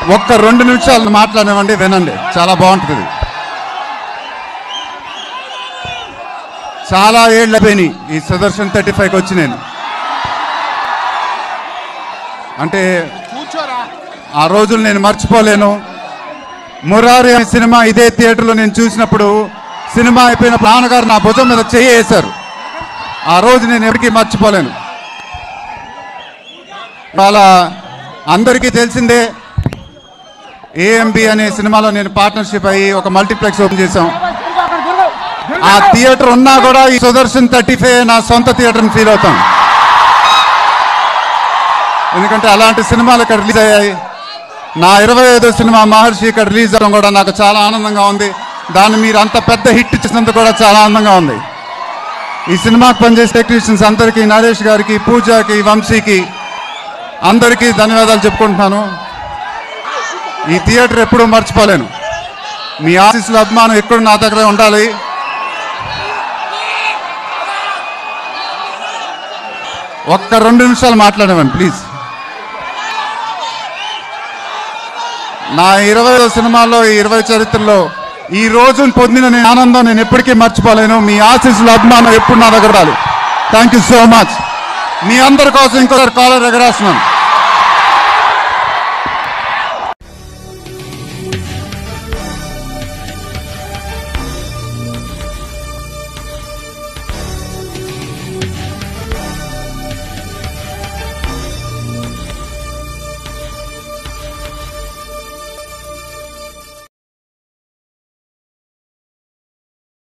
ఒక్క రెండు నిమిషాలు మాట్లాడనివ్వండి వినండి చాలా బాగుంటుంది చాలా ఏళ్ళు అయిపోయినాయి ఈ సుదర్శన్ థర్టీ ఫైవ్కి వచ్చి నేను అంటే ఆ రోజులు నేను మర్చిపోలేను మురారి అనే సినిమా ఇదే థియేటర్లో నేను చూసినప్పుడు సినిమా అయిపోయిన నాన్నగారు నా భుజం మీద చెయ్యి వేశారు ఆ రోజు నేను ఎప్పటికీ మర్చిపోలేను ఇవాళ అందరికీ తెలిసిందే ఏఎంబి అనే సినిమాలో నేను పార్ట్నర్షిప్ అయ్యి ఒక మల్టీప్లెక్స్ ఓపెన్ చేశాం ఆ థియేటర్ ఉన్నా కూడా ఈ సుదర్శన్ థర్టీ ఫైవ్ నా సొంత థియేటర్ని ఫీల్ అవుతాం ఎందుకంటే అలాంటి సినిమాలు ఇక్కడ రిలీజ్ అయ్యాయి నా ఇరవై ఐదో సినిమా మహర్షి ఇక్కడ రిలీజ్ అవ్వడం కూడా నాకు చాలా ఆనందంగా ఉంది దాన్ని మీరు అంత పెద్ద హిట్ ఇచ్చినందుకు కూడా చాలా ఆనందంగా ఉంది ఈ సినిమాకి పనిచేసే టెక్నీషియన్స్ అందరికీ నరేష్ గారికి పూజకి వంశీకి అందరికీ ధన్యవాదాలు చెప్పుకుంటున్నాను ఈ థియేటర్ ఎప్పుడూ మర్చిపోలేను మీ ఆశీస్సుల అభిమానం ఎక్కడ నా దగ్గర ఉండాలి ఒక్క రెండు నిమిషాలు మాట్లాడమని ప్లీజ్ నా ఇరవై సినిమాల్లో ఈ ఇరవై చరిత్రలో ఈ రోజు పొందిన నేను ఆనందం నేను ఎప్పటికీ మర్చిపోలేను మీ ఆశీస్సుల అభిమానం ఎప్పుడు నా దగ్గర రాలి థ్యాంక్ యూ సో మచ్ మీ అందరి కోసం ఇంకొకరు కాలర్ ఎగరేస్తున్నాను